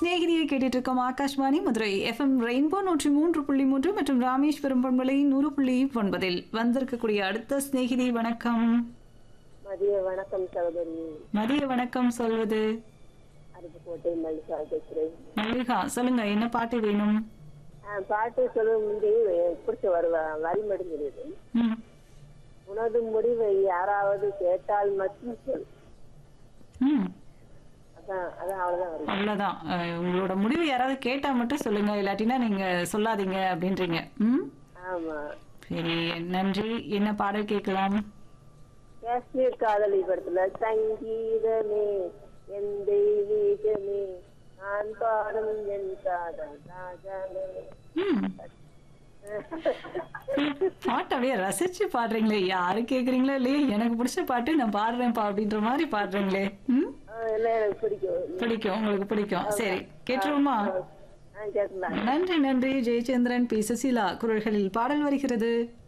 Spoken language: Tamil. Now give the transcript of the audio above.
சிநேகிதியை கேட்டுட்டு இருக்கோம் ஆகாஷ்வாணி மதுரை எஃப்எம் ரெயின்போ நூற்றி மூன்று புள்ளி மூன்று மற்றும் ராமேஸ்வரம் பண்பலை நூறு புள்ளி ஒன்பதில் வந்திருக்கக்கூடிய அடுத்த சிநேகிதி வணக்கம் மதிய வணக்கம் சகோதரி மதிய வணக்கம் சொல்வது அருப்புக்கோட்டை மல்லிகா பேசுறேன் மல்லிகா சொல்லுங்க என்ன பாட்டு வேணும் ஆ, பாட்டு சொல்லும் முந்தி பிடிச்ச வருவ வரி மடிஞ்சிருது ம், உனது முடிவை யாராவது கேட்டால் மட்டும் சொல் ம் அதான் அதான் அவ்வளவுதான் வரும் அவ்வளோதான் அஹ், உங்களோட முடிவு யாராவது கேட்டா மட்டும் சொல்லுங்க இல்லாட்டினா நீங்க சொல்லாதீங்க அப்படின்றீங்க ம் ஆமா சரி நன்றி என்ன பாடல் கேட்கலாம் காஷ்மீர் காதலி படத்துல சங்கீதமே என் தெய்வீகமே நான் பாடும் என் காதல் ராஜாவே ம் பாட்டு அப்படியே ரசிச்சு பாடுறீங்களே யாரு கேக்குறீங்களோ இல்லையோ எனக்கு பிடிச்ச பாட்டு நான் பாடுறேன்ப்பா அப்படின்ற மாதிரி பாடுறீங்களே ம் ஆ, எல்லாம் எனக்கு பிடிக்கும் பிடிக்கும் உங்களுக்கு பிடிக்கும் சரி கேட்டுருவோமா ஆ கேட்கலாம் நன்றி நன்றி ஜெயச்சந்திரன் பி சுசீலா குரல்களில் பாடல் வருகிறது